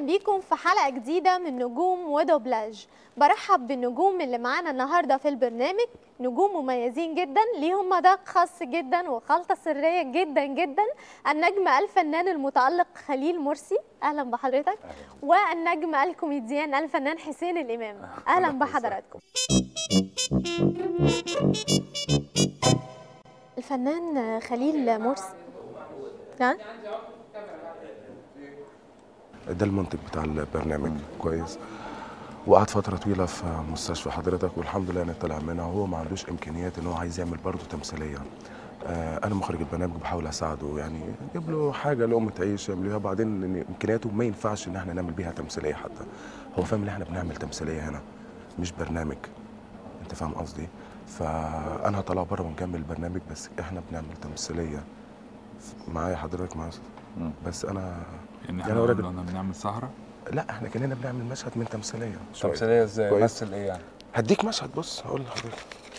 بيكم في حلقة جديدة من نجوم ودوبلاج برحب بالنجوم اللي معانا النهاردة في البرنامج نجوم مميزين جدا ليهم مذاق خاص جدا وخلطة سرية جدا جدا النجم الفنان المتألق خليل مرسي أهلا بحضرتك والنجم الكوميديان الفنان حسين الإمام أهلا بحضراتكم الفنان خليل مرسي ها؟ ده المنتج بتاع البرنامج كويس وقعد فتره طويله في مستشفى حضرتك والحمد لله انه طلع منها وهو ما عندوش امكانيات ان هو عايز يعمل برضه تمثيليه آه انا مخرج البرنامج بحاول اساعده يعني اجيب له حاجه لقمه عيش يعملها بعدين ان امكانياته ما ينفعش ان احنا نعمل بيها تمثيليه حتى هو فاهم ان احنا بنعمل تمثيليه هنا مش برنامج انت فاهم قصدي فانا هطلع بره ونكمل البرنامج بس احنا بنعمل تمثيليه معايا حضرتك معايا بس انا ان يعني احنا هو قلنا راجل إننا بنعمل سهره لا احنا كاننا بنعمل مشهد من تمثيليه شوية. تمثيليه ازاي كويس. مثل ايه يعني هديك مشهد بص هقول لحضرتك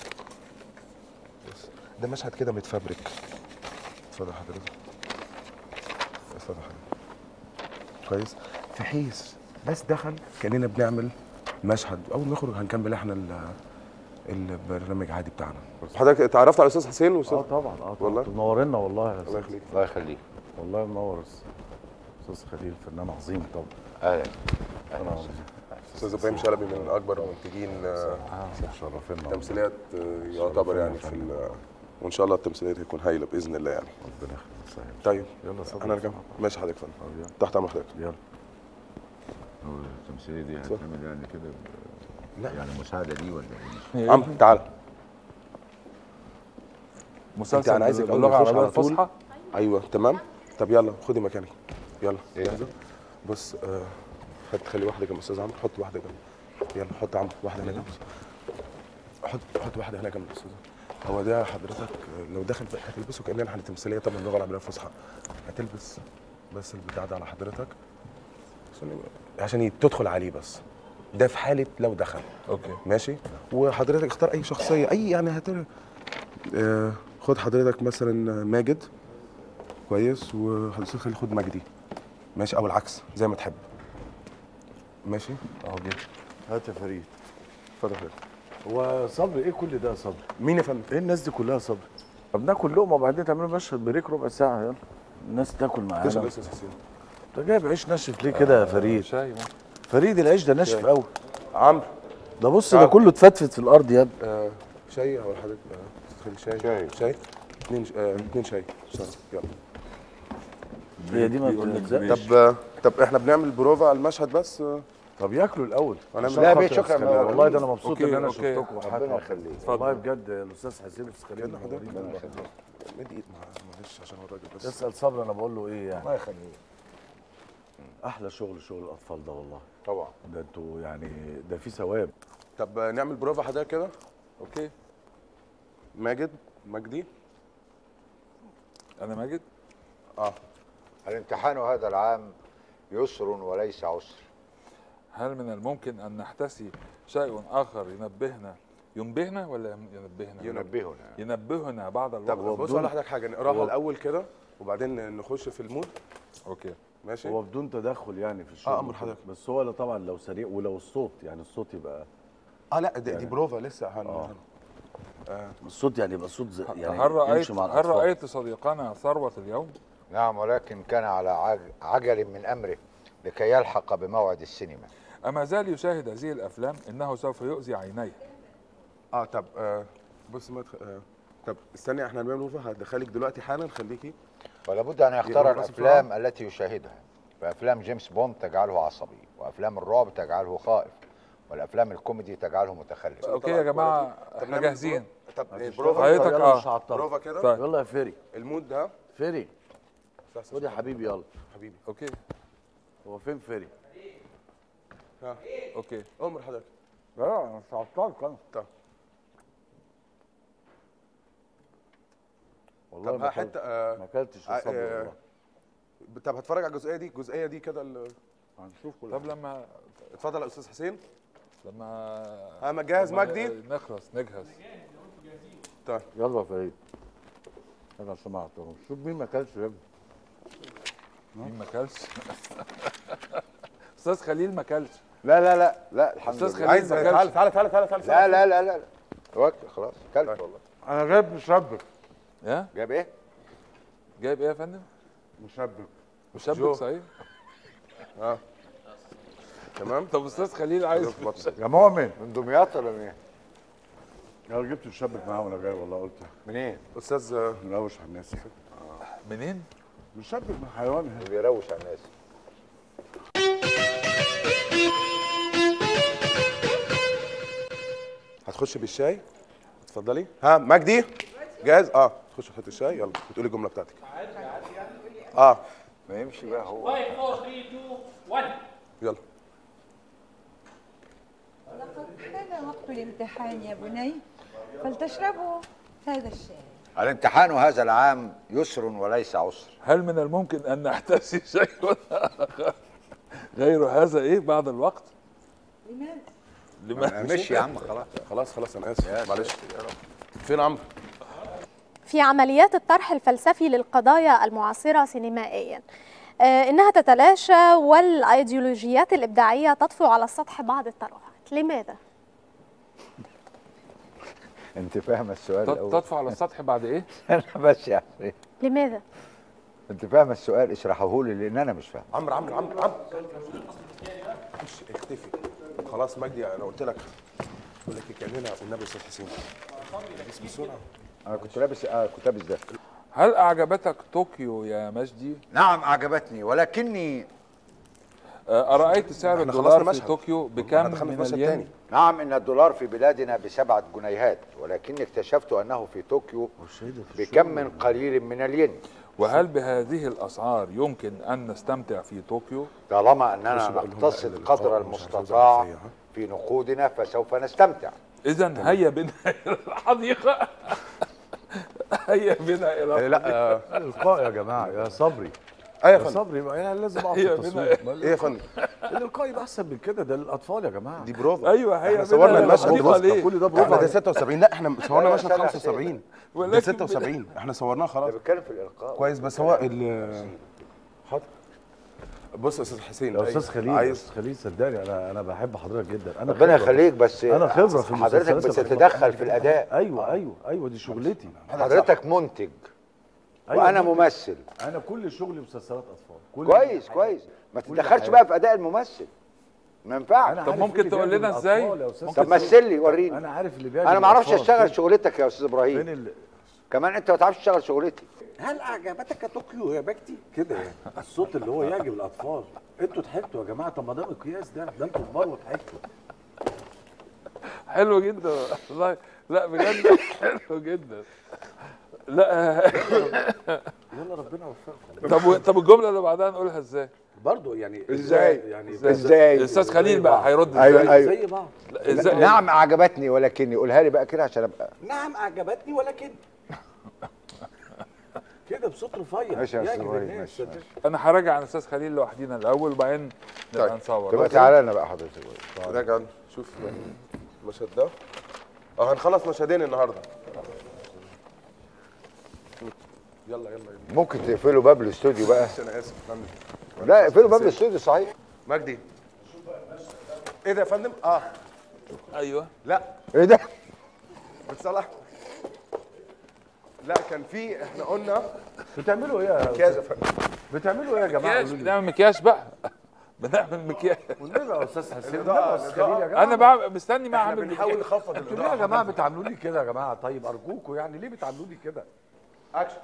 بص ده مشهد كده متفبرك اتفضل حضرتك اتفضل حضرتك كويس في حيث بس دخل كاننا بنعمل مشهد اول ما نخرج هنكمل احنا ال- البرنامج عادي بتاعنا حضرتك اتعرفت على الاستاذ حسين واستاذ اه طبعا اه طبعا والله؟ منورنا والله يا الله استاذ يخليك الله يخليك والله منور استاذ خليل فنان عظيم طبعا اهلا انا عظيم استاذ ابراهيم شلبي من اكبر منتجين آه، شرفنا تمثيليات آه، يعتبر يعني في ال- وان شاء الله التمثيليات هتكون هايله باذن الله يعني ربنا يخليك سهل طيب يلا صدق انا رجع ماشي حضرتك فندم طب يلا تحت امر حضرتك يلا هو التمثيليه دي هتعمل يعني كده لا. يعني مساعده ليه ولا ايه؟ عم تعال مسلسل أنا عايزك أول باللغه ما نخش العربيه على طول. الفصحى ايوه تمام طب يلا خدي مكانك يلا إيه؟ جاهزه بص آه هات خلي واحده جنب الاستاذ عمرو حط واحده جنب يلا حط عمرو واحده هنا جنب حط حط واحده هنا جنب الاستاذ هو ده حضرتك آه، لو دخل بقى هتلبسه كاننا احنا تمثيليه طبعا اللغه العربيه الفصحى هتلبس بس البتاع ده على حضرتك عشان عشان تدخل عليه بس ده في حاله لو دخل اوكي ماشي وحضرتك اختار اي شخصيه اي يعني هت آه خد حضرتك مثلا ماجد كويس وحضرتك خلي خد مجدي ماشي او العكس زي ما تحب ماشي اهو جه هات يا فريد اتفضل حضرتك. هو صبري ايه كل ده يا صبري؟ مين يا فندم ايه الناس دي كلها صبري؟ طب ناكل لقمه وبعدين تعملوا مشهد بريك ربع ساعه يلا الناس تاكل تشرب معانا يا استاذ حسين انت جايب عيش ناشف ليه كده يا فريد؟ شاي ممكن. فريد العيش ده ناشف قوي عمرو ده بص ده كله اتفتفت في الارض يا ابني آه شاي او حضرتك آه، تدخل شاي شاي. شاي اثنين آه اثنين شاي بسرعة. يلا هي دي ما بيقول لك بتلزقش. بريش. طب آه، طب احنا بنعمل بروفا على المشهد بس آه، طب ياكلوا الاول هنعمل- عشان لا، خاطر بيه، شكراً. أستاذ خليل. والله ده انا مبسوط أوكي، ان انا أوكي. شفتكم ربنا وحياتي يخليك والله بجد الاستاذ حسين خليل يلا حضرتك منورين والله. مد ايد مع- معلش عشان هو الراجل بس اسال صبري انا بقول له ايه يعني الله يخليك احلى شغل شغل الاطفال ده والله طبعا ده انتوا يعني ده في ثواب طب آه، نعمل بروفا حضرتك كده اوكي ماجد مجدي انا ماجد اه الامتحان هذا العام يسر وليس عسر هل من الممكن ان نحتسي شيء اخر ينبهنا ينبهنا ولا ينبهنا ينبهنا ينبهنا بعد طب الوقت بص اقول لحضرتك حاجه نقراها الاول كده وبعدين نخش في المود اوكي ماشي هو بدون تدخل يعني في الشغل آه، أمر حضرتك. بس هو طبعا لو سريع ولو الصوت يعني الصوت يبقى اه لا دي, دي بروفا لسه هن آه. آه. الصوت يعني يبقى صوت زي يعني هل رايت يمشي مع هل الأطفال. رايت صديقنا ثروه اليوم نعم ولكن كان على عج- عجل من امره لكي يلحق بموعد السينما اما زال يشاهد هذه الافلام انه سوف يؤذي عينيه اه طب آه بص ما تخ... آه. طب استني احنا هنعمل بروفا هدخلك دلوقتي حالا خليكي ولابد ان يختار يقرأ بس الافلام التي يشاهدها فافلام جيمس بوند تجعله عصبي وافلام الرعب تجعله خائف والافلام الكوميدي تجعله متخلف اوكي يا جماعه طب احنا نعمل جاهزين بروفا؟ طب إيه، هتشتغل؟ بروفا حضرتك يلا آه. مش هعطلك. بروفا كده طيب. يلا يا فيري المود ده فيري بس- خد يا حبيبي يلا حبيبي اوكي هو فين فيري؟ ها اوكي امر حضرتك لا مش هعطلك انا طب والله طب ما حته اكلت آه ما اكلتش آه، الصبر آه، والله طب هتفرج على الجزئيه دي الجزئيه دي كده ال- هنشوف كل طب لما اتفضل يا استاذ حسين لما ها مجهز لما مجدي نخلص نجهز طيب يلا يا فريد انا سمعتهم شوف مين ما اكلش يا ابني مين ما كلش استاذ خليل ما كلش لا لا لا لا الحمد أستاذ لله خليل عايز ما كلش. تعالى تعالى تعالى تعالى تعالى لا لا لا لا لا وقت خلاص كلت والله انا جايب مشبك ها جاب ايه؟ جايب ايه يا فندم مشبك مشبك صحيح تمام طب استاذ خليل عايز يا مؤمن من دمياط ولا منين؟ انا جبت مشبك معاه وانا جاي والله قلت منين؟ استاذ نروش على الناس منين مشبك من حيوان بيروش على الناس هتخش بالشاي اتفضلي ها مجدي جاهز اه تخش تحط الشاي يلا بتقولي الجمله بتاعتك اه ما يمشي بقى هو 5 4 3 2 1 يلا لقد حان وقت الامتحان يا بني فلتشربوا هذا الشاي الامتحان هذا العام يسر وليس عسر هل من الممكن ان نحتسي شيء آخر غير هذا ايه بعد الوقت لماذا؟ لما مشي يا عم خلاص خلاص خلاص انا اسف معلش فين عمرو في عمليات الطرح الفلسفي للقضايا المعاصرة سينمائيا آه، إنها تتلاشى والأيديولوجيات الإبداعية تطفو على السطح بعض الترهات لماذا؟ انت فاهم السؤال تط- الاول تطفو على السطح بعد ايه انا بس يعني لماذا؟ انت فاهم السؤال اشرحه لي لان انا مش فاهم عمرو عمرو عمرو عمرو مش اختفي خلاص مجدي انا قلت لك بقول لك كاننا والنبي استاذ حسين بس بسرعه انا كنت لابس اه كنت لابس ده هل اعجبتك طوكيو يا مجدي نعم اعجبتني ولكني آه، ارايت سعر احنا الدولار خلصنا في مشهد. طوكيو احنا بكم دخلنا في من مشهد الين تاني نعم ان الدولار في بلادنا بسبعة جنيهات ولكني اكتشفت انه في طوكيو بكم من قليل من الين وهل بهذه الاسعار يمكن ان نستمتع في طوكيو طالما بص اننا بقى اللي هم نقتصد قال قدر اللقاء ومش عارف المستطاع إزاي، ها؟ في نقودنا فسوف نستمتع اذا هيا بنا الى الحديقه هيا بنا الى لا آه، القاء يا جماعه يا صبري ايه يا يا فندم صبري ما يعني لازم اقف في هي التصوير بنا- ايه يا فندم الالقاء يبقى احسن من كده ده للاطفال يا جماعه دي بروفا ايوه هيا احنا بنا صورنا إلى المشهد الحديقة بص، ليه؟ كل ده احنا بروفا ده 76 لا احنا صورنا لا، مشهد لا، لا، 75 ده ولكن 76 احنا صورناه خلاص انا بتكلم في الالقاء كويس بس هو ال حاضر بص يا استاذ حسين يا أي- استاذ خليل عايز استاذ خليل صدقني انا انا بحب حضرتك جدا انا ربنا خبرة. يخليك بس انا خبره في حضرتك المسلسلات بتتدخل في الاداء ايوه ايوه ايوه دي شغلتي حضرتك منتج أيوة وانا ممكن. ممثل انا كل شغلي مسلسلات اطفال كل كويس كويس ما كل تتدخلش حاجة. بقى في اداء الممثل ما ينفعش أنا طب عارف ممكن اللي تقول بيعجب لنا إزاي؟ الأطفال يا أستاذ طب خليل. مثل لي وريني انا عارف اللي بيعجب انا ما اعرفش الأطفال. اشتغل فين- شغلتك يا استاذ فين ابراهيم ال... كمان انت ما تعرفش تشتغل شغلتي هل اعجبتك طوكيو يا بكتي كده يعني الصوت اللي هو يعجب الاطفال انتوا ضحكتوا يا جماعه طب ما ده مقياس ده ده انتوا كبار وضحكتوا حلو جدا والله لا بجد حلو جدا لا يلا ربنا يوفقكم طب و- طب الجمله اللي بعدها نقولها ازاي؟ برضه يعني إزاي؟ يعني ازاي الاستاذ خليل بقى هيرد أيوة، ازاي؟ أيوة. زي بعض لا، ازاي نعم اعجبتني ولكني قولها لي بقى كده عشان ابقى نعم اعجبتني ولكن كده بصوت رفيع ماشي يا أستاذ يعجب إبراهيم، الناس، ماشي، صدقني. انا هراجع عن الاستاذ خليل لوحدينا الاول وبعدين نبقى طيب. نصور تبقى تعالى لنا بقى حضرتك راجع شوف المشهد ده اه هنخلص مشهدين النهارده يلا يلا يلا ممكن تقفلوا باب الاستوديو بقى انا اسف فندم لا اقفلوا باب الاستوديو صحيح مجدي ايه ده يا فندم اه ايوه لا ايه ده بتصلح لا كان في احنا قلنا بتعملوا ايه يا كذا فندم بتعملوا ايه يا جماعه مكياج قولوا لي بنعمل مكياج بقى بنعمل مكياج والنبي يا استاذ حسين الإضاءة، والنبي يا أستاذ خليل يا جماعه انا بعمل مستني ما احنا اعمل بنحاول مكياج نخفض انتوا ليه يا الاضاءه جماعه بتعاملوا لي كده يا جماعه طيب ارجوكوا يعني ليه بتعاملوا لي كده اكشن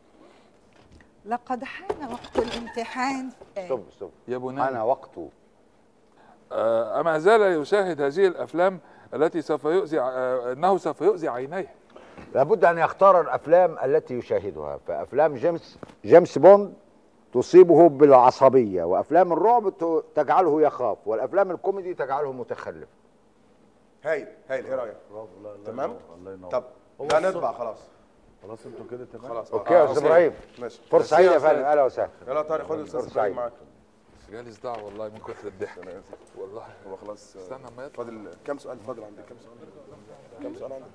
لقد حان وقت الامتحان ستوب ستوب يا بنان انا وقته آه، أما زال يشاهد هذه الأفلام التي سوف يؤذي آه، أنه سوف يؤذي عينيه لابد ان يختار الافلام التي يشاهدها فافلام جيمس جيمس بوند تصيبه بالعصبيه وافلام الرعب ت- تجعله يخاف والافلام الكوميدي تجعله متخلف هايل هايل ايه رايك برافو لا لا تمام الله ينور طب هو لا الصوت. نطبع خلاص خلاص انتوا كده تمام خلاص اوكي يا استاذ ابراهيم ماشي فرصه سعيده يا ميرسي فندم اهلا وسهلا يلا يا طارق خد الاستاذ فرصة ابراهيم سعيدة. معاك جالي صداع والله من كتر الضحك انا اسف والله هو خلاص آه، استنى اما يطلع فاضل كام سؤال فاضل عندك كام سؤال كام سؤال عندك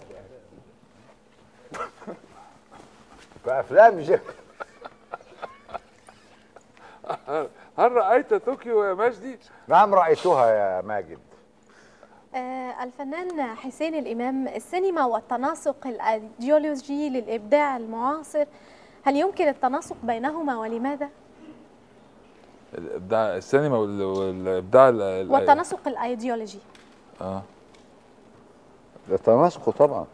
فافلام جيمس هل رايت طوكيو يا مجدي نعم رايتها يا ماجد آه، الفنان حسين الإمام السينما والتناسق الأيديولوجي للإبداع المعاصر هل يمكن التناسق بينهما ولماذا؟ الابداع السينما وال- والابداع ال- ال- والتناسق الأيديولوجي اه ده تناسقه طبعا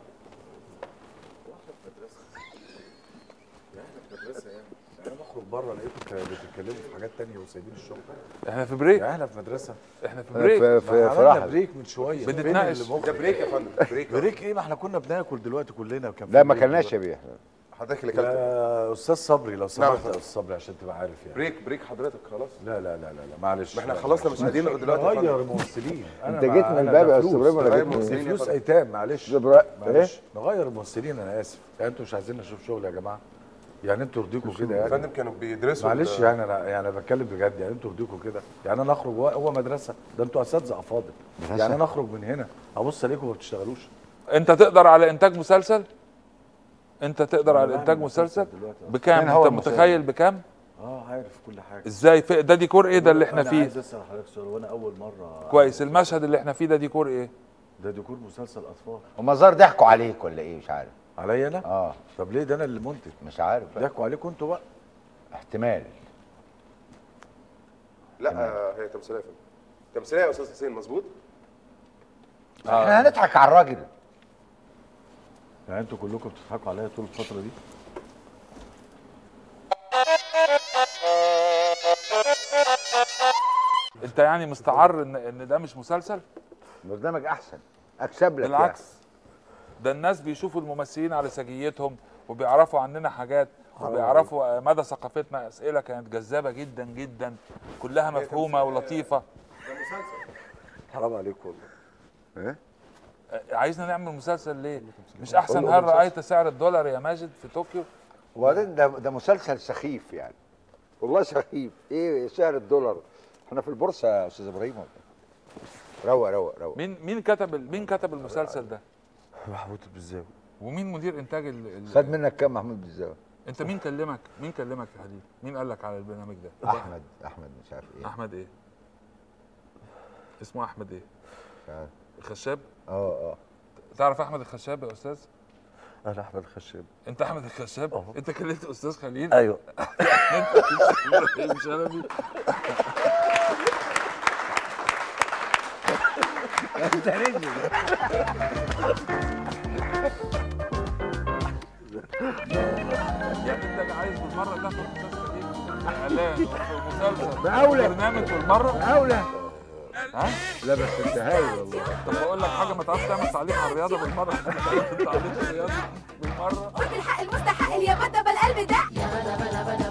انا بخرج بره لقيتكم بتتكلموا في حاجات تانية وسايبين الشغل احنا في بريك يا اهلا في مدرسه احنا في في بريك في, في عملنا رحل بريك من شويه فين بنتناقش. اللي مخرج؟ ده بريك يا فندم بريك بريك ايه ما احنا كنا بناكل دلوقتي كلنا كان في لا ما بريك كلناش يا دلوقتي. بيه احنا حضرتك اللي كلت يا استاذ صبري لو نعم. سمحت يا استاذ صبري عشان تبقى عارف يعني بريك بريك حضرتك خلاص لا لا لا لا, لا معلش ما احنا لا، خلصنا معلش. مش قاعدين دلوقتي يا فندم. نغير ممثلين أنا أنت مع- جيت من أنا الباب ده يا أستاذ فلوس. إبراهيم ولا غير جيت من ممثلين دي يا فلوس فندم. ايتام معلش إبراهيم معلش نغير الممثلين انا اسف يعني انتوا مش عايزين نشوف شغل يا جماعه يعني انتوا يرضيكم كده يا يعني فندم كانوا بيدرسوا معلش ال- يعني انا يعني انا بتكلم بجد يعني انتوا يرضيكم كده يعني انا اخرج هو- هو مدرسه ده انتوا اساتذه افاضل يعني انا اخرج من هنا ابص الاقيكم ما بتشتغلوش انت تقدر على انتاج مسلسل انت تقدر على أنا انتاج بعمل مسلسل دلوقتي أصلاً. بكام مين هو انت المسلسل؟ متخيل بكام اه عارف كل حاجه ازاي في ده ديكور ايه ده اللي احنا أنا فيه عايز اسال حضرتك سؤال وانا اول مره كويس المشهد اللي احنا فيه ده ديكور ايه ده ديكور مسلسل اطفال هما ظهر ضحكوا عليك ولا ايه مش عارف عليا انا اه طب ليه ده انا اللي منتج مش عارف بقى. ضحكوا عليكم انتوا بقى احتمال لا آه، هي تمثيليه يا فندم تمثيليه يا استاذ حسين مظبوط احنا هنضحك على الراجل يعني انتوا كلكم بتضحكوا عليا طول الفتره دي انت يعني مستعر ان ان ده مش مسلسل برنامج احسن اكسب لك بالعكس ده الناس بيشوفوا الممثلين على سجيتهم وبيعرفوا عننا حاجات وبيعرفوا مدى ثقافتنا اسئله كانت جذابه جدا جدا كلها مفهومه ولطيفه حرام عليكم والله عايزنا نعمل مسلسل ليه مش احسن هل رايت سعر الدولار يا ماجد في طوكيو وبعدين ده ده مسلسل سخيف يعني والله سخيف ايه سعر الدولار احنا في البورصه يا استاذ ابراهيم ولا إيه؟ روق روق روق مين مين كتب ال- مين كتب المسلسل ده محمود بالزاوي ومين مدير انتاج ال... ال... خد منك كام محمود بالزاوي انت مين كلمك مين كلمك يا حبيبي مين قال لك على البرنامج ده احمد احمد مش عارف ايه احمد ايه اسمه احمد ايه مش عارف الخشاب اه اه تعرف احمد الخشاب يا استاذ انا احمد الخشاب انت احمد الخشاب أهو. انت كلمت استاذ خليل ايوه انت ابراهيم شلبي يعني انت عايز بالمره تاخد استاذ خليل في اعلان وفي مسلسل بأولى. برنامج بالمره اولى ها لا بس انت هايل والله طب بقول لك حاجه ما تعرفش تعمل تعليق على الرياضه بالمره تعليق الرياضي بالمره بالحق المستحق يا بدب القلب ده